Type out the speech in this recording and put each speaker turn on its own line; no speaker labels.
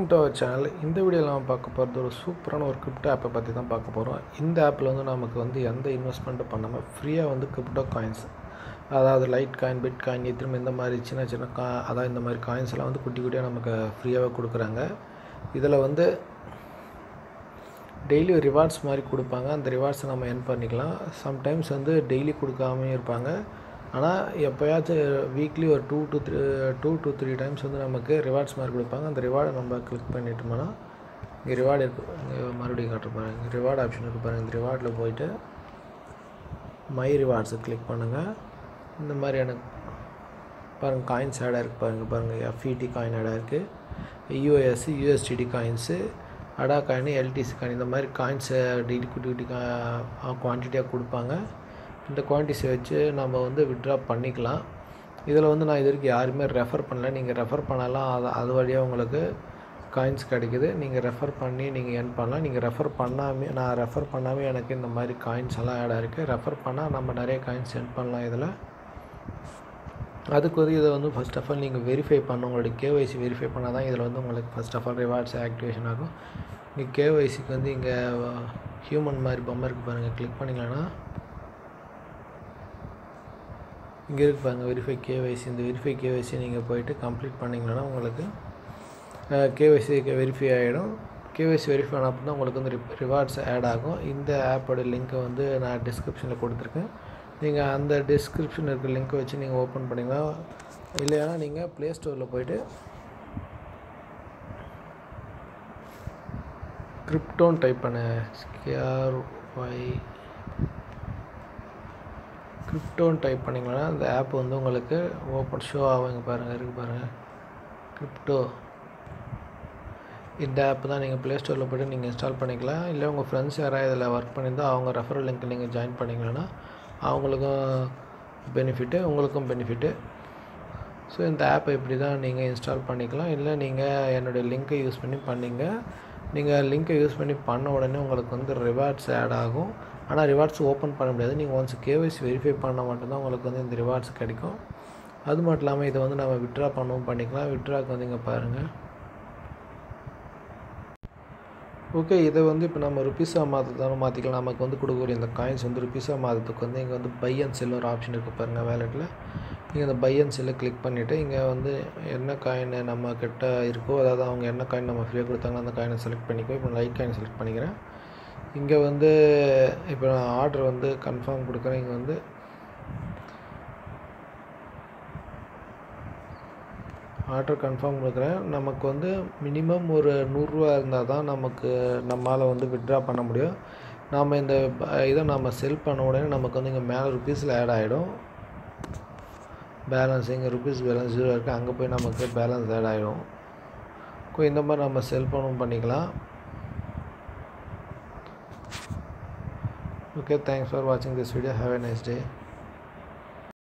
welcome to our channel இந்த வீடியோவில் நம்ம பார்க்க போகிறது ஒரு சூப்பரான ஒரு கிரிப்டோ ஆப்பை பற்றி தான் பார்க்க போகிறோம் இந்த ஆப்பில் வந்து நமக்கு வந்து எந்த இன்வெஸ்ட்மெண்ட்டும் பண்ணாமல் ஃப்ரீயாக வந்து கிரிப்டோ காயின்ஸ் அதாவது லைட் காயின் பிட் காயின் திரும்ப இந்த மாதிரி சின்ன சின்ன கா அதாவது இந்த மாதிரி காயின்ஸ் எல்லாம் வந்து குட்டி குட்டியாக நமக்கு ஃப்ரீயாகவே கொடுக்குறாங்க இதில் வந்து டெய்லி ரிவார்ட்ஸ் மாதிரி கொடுப்பாங்க அந்த ரிவார்ட்ஸை நம்ம என் பண்ணிக்கலாம் சம்டைம்ஸ் வந்து டெய்லி கொடுக்காமையும் இருப்பாங்க ஆனால் எப்போயாச்சும் வீக்லி ஒரு two to three two to three times வந்து நமக்கு ரிவார்ட்ஸ் மாதிரி கொடுப்பாங்க அந்த ரிவார்டை நம்ம கிளிக் பண்ணிட்டோம்னா இங்கே ரிவார்டு இருக்கு இங்கே மறுபடியும் காட்டுற பாருங்க இங்கே ரிவார்டு ஆப்ஷன் இருக்குது பாருங்கள் இந்த ரிவார்டில் போயிட்டு மை ரிவார்ட்ஸை கிளிக் பண்ணுங்கள் இந்த மாதிரி எனக்கு பாருங்கள் காயின்ஸ் ஆடாக இருக்குது பாருங்கள் பாருங்கள் எஃப்இடி காயின் ஆடாக இருக்குது US USDT coins ADA coin LTC coin இந்த மாதிரி காயின்ஸை டெய்லி குட்டி குட்டி குவான்டிட்டியாக கொடுப்பாங்க இந்த குவான்டிட்டிஸை வச்சு நம்ம வந்து விட்ரா பண்ணிக்கலாம் இதில் வந்து நான் இது வரைக்கும் யாருமே ரெஃபர் பண்ணல நீங்கள் ரெஃபர் பண்ணலாம் அது அது வழியாக உங்களுக்கு காயின்ஸ் கிடைக்குது நீங்கள் ரெஃபர் பண்ணி நீங்கள் என் பண்ணலாம் நீங்கள் ரெஃபர் பண்ணாமே நான் ரெஃபர் பண்ணாமே எனக்கு இந்த மாதிரி காயின்ஸ் எல்லாம் ஆட் ஆகிருக்கு ரெஃபர் பண்ணால் நம்ம நிறைய காயின்ஸ் சென்ட் பண்ணலாம் இதில் அதுக்கு வந்து இதை வந்து ஃபஸ்ட் ஆஃப் ஆல் நீங்கள் வெரிஃபை பண்ண உங்களுடைய கேஒய்சி வெரிஃபை பண்ணால் தான் இதில் வந்து உங்களுக்கு first of all rewards activation ஆகும் இங்கே கேஒய்சிக்கு வந்து இங்கே ஹியூமன் மாதிரி பொம்மை இருக்குது பாருங்கள் கிளிக் பண்ணிங்களன்னா இங்கே இருக்கு பாருங்கள் வெரிஃபை கேஒய்சி இந்த வெரிஃபை கேஒய்சி நீங்கள் போயிட்டு கம்ப்ளீட் பண்ணிங்கன்னா உங்களுக்கு கேஒய்சி வெரிஃபை ஆகிடும் கேஒய்சி வெரிஃபை ஆன அப்புறம் தான் உங்களுக்கு வந்து ரிவார்ட்ஸ் ஆட் ஆகும் இந்த ஆப்போட லிங்க்கை வந்து நான் டிஸ்கிரிப்ஷனில் கொடுத்துருக்கேன் நீங்கள் அந்த டிஸ்கிரிப்ஷன் இருக்கிற லிங்க்கை வச்சு நீங்கள் ஓப்பன் பண்ணிங்கன்னா இல்லைன்னா நீங்கள் ப்ளே ஸ்டோரில் போயிட்டு கிரிப்டோன்னு டைப் பண்ண கேஆர் ஒய் கிரிப்டோன்னு டைப் பண்ணிங்கன்னா அந்த ஆப் வந்து உங்களுக்கு ஓப்பன் ஷோ ஆகுங்க பாருங்கள் இருக்குது பாருங்கள் கிரிப்டோ இந்த ஆப் தான் நீங்கள் ப்ளே ஸ்டோரில் போய்ட்டு நீங்கள் இன்ஸ்டால் பண்ணிக்கலாம் இல்லை உங்கள் ஃப்ரெண்ட்ஸ் யாராவது இதில் ஒர்க் பண்ணியிருந்தால் அவங்க ரெஃபரல் லிங்க் நீங்கள் ஜாயின் பண்ணிங்களன்னா அவங்களுக்கும் பெனிஃபிட்டு உங்களுக்கும் பெனிஃபிட்டு ஸோ இந்த ஆப்பை இப்படி தான் நீங்கள் இன்ஸ்டால் பண்ணிக்கலாம் இல்லை நீங்கள் என்னுடைய லிங்க்கை யூஸ் பண்ணி பண்ணிங்க நீங்கள் லிங்க்கை யூஸ் பண்ணி பண்ண உடனே உங்களுக்கு வந்து ரிவார்ட்ஸ் ஆட் ஆகும் ஆனால் ரிவார்ட்ஸ் ஓப்பன் பண்ண முடியாது நீங்கள் ஒன்ஸ் கேஒய்சி வெரிஃபை பண்ணால் மட்டும்தான் உங்களுக்கு வந்து இந்த ரிவார்ட்ஸ் கிடைக்கும் அது மட்டும் இல்லாமல் இதை வந்து நம்ம விட்ரா பண்ணவும் பண்ணிக்கலாம் விட்ராக்கு வந்து இங்கே பாருங்கள் ஓகே இதை வந்து இப்போ நம்ம ருபீஸாக மாற்றத்தாலும் மாற்றிக்கலாம் நமக்கு வந்து கொடுக்கக்கூடிய இந்த காயின்ஸ் வந்து ருபீஸாக மாற்றத்துக்கு வந்து இங்கே வந்து பை அண்ட் செல் ஒரு ஆப்ஷன் இருக்குது பாருங்கள் வேலெட்டில் நீங்கள் இந்த பை அண்ட் செல்லை கிளிக் பண்ணிவிட்டு இங்கே வந்து என்ன காயின் நம்ம கிட்ட இருக்கோ அதாவது அவங்க என்ன காயின் நம்ம ஃப்ரீயாக கொடுத்தாங்களோ அந்த காயினை செலக்ட் பண்ணிக்கோ இப்போ லைட் காயின் செலக்ட் பண்ணிக்கிறேன் இங்கே வந்து இப்போ நான் ஆர்டர் வந்து கன்ஃபார்ம் கொடுக்குறேன் இங்கே வந்து ஆர்டர் கன்ஃபார்ம் கொடுக்குறேன் நமக்கு வந்து மினிமம் ஒரு நூறுரூவா இருந்தால் தான் நமக்கு நம்மளால் வந்து விட்ரா பண்ண முடியும் நாம் இந்த இதை நம்ம செல் பண்ண உடனே நமக்கு வந்து இங்கே மேலே ருபீஸில் ஆட் ஆகிடும் பேலன்ஸ் இங்கே ருபீஸ் பேலன்ஸ் ஜீரோ இருக்குது அங்கே போய் நமக்கு பேலன்ஸ் ஆட் ஆகிடும் இந்த மாதிரி நம்ம செல் பண்ணவும் பண்ணிக்கலாம் okay thanks for watching this video have a nice day